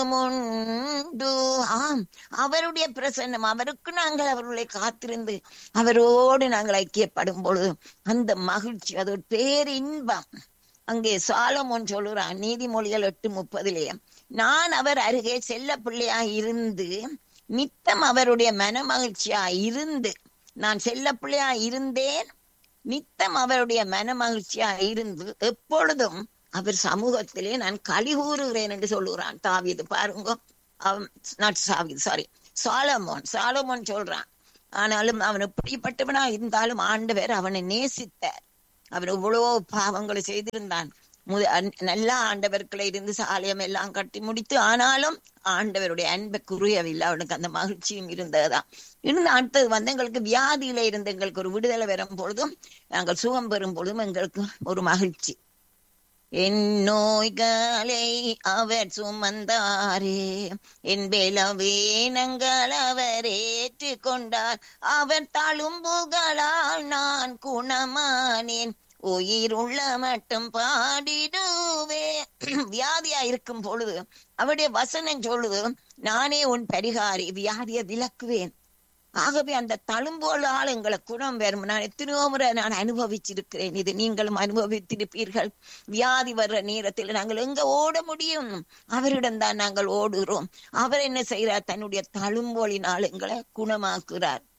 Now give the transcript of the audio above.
உண்டு ஆம் அவருடைய பிரசன்னம் அவருக்கு நாங்கள் அவர்களை காத்திருந்து அவரோடு நாங்கள் ஐக்கியப்படும் பொழுது அந்த மகிழ்ச்சி அது ஒரு பேரின்பம் அங்கே சாலமோன் சொல்லுறான் நீதிமொழிகள் எட்டு முப்பதிலே நான் அவர் அருகே செல்ல பிள்ளையா இருந்து நித்தம் அவருடைய மன மகிழ்ச்சியா இருந்து நான் செல்ல பிள்ளையா இருந்தேன் நித்தம் அவருடைய மன மகிழ்ச்சியா இருந்து எப்பொழுதும் அவர் சமூகத்திலே நான் களி கூறுகிறேன் என்று சொல்லுகிறான் தாவிது பாருங்க நாட் சாவிது சாரி சாலமோன் சாலமோன் சொல்றான் ஆனாலும் அவன் எப்படிப்பட்டவனா இருந்தாலும் ஆண்டவர் அவனை நேசித்தார் அவன் எவ்வளவோ பாவங்களை செய்திருந்தான் முத நல்ல ஆண்டவர்களை இருந்து சாலயம் எல்லாம் கட்டி முடித்து ஆனாலும் ஆண்டவருடைய அன்பை குறையவில்லை அவனுக்கு அந்த மகிழ்ச்சியும் இருந்ததுதான் இருந்து அடுத்தது வந்து எங்களுக்கு வியாதியில இருந்து எங்களுக்கு ஒரு விடுதலை வரும் பொழுதும் நாங்கள் சுகம் பெறும் பொழுதும் எங்களுக்கு ஒரு மகிழ்ச்சி என் நோய்களை அவர் சுமந்தாரே என் பலவீனங்கள் அவர் ஏற்றுக்கொண்டார் அவர் தழும்புகளால் நான் குணமானேன் உயிர் உள்ள மட்டும் பாடிடுவே வியாதியா இருக்கும் பொழுது அவருடைய வசனம் சொல்லுது நானே உன் பரிகாரி வியாதியை விளக்குவேன் ஆகவே அந்த தழும்போலால் எங்களை குணம் வரும் நான் எத்தனையோ முறை நான் அனுபவிச்சிருக்கிறேன் இது நீங்களும் அனுபவித்திருப்பீர்கள் வியாதி வர்ற நேரத்தில் நாங்கள் எங்க ஓட முடியும் அவரிடம் தான் நாங்கள் ஓடுகிறோம் அவர் என்ன செய்கிறார் தன்னுடைய தழும்போலினால் எங்களை குணமாக்குறார்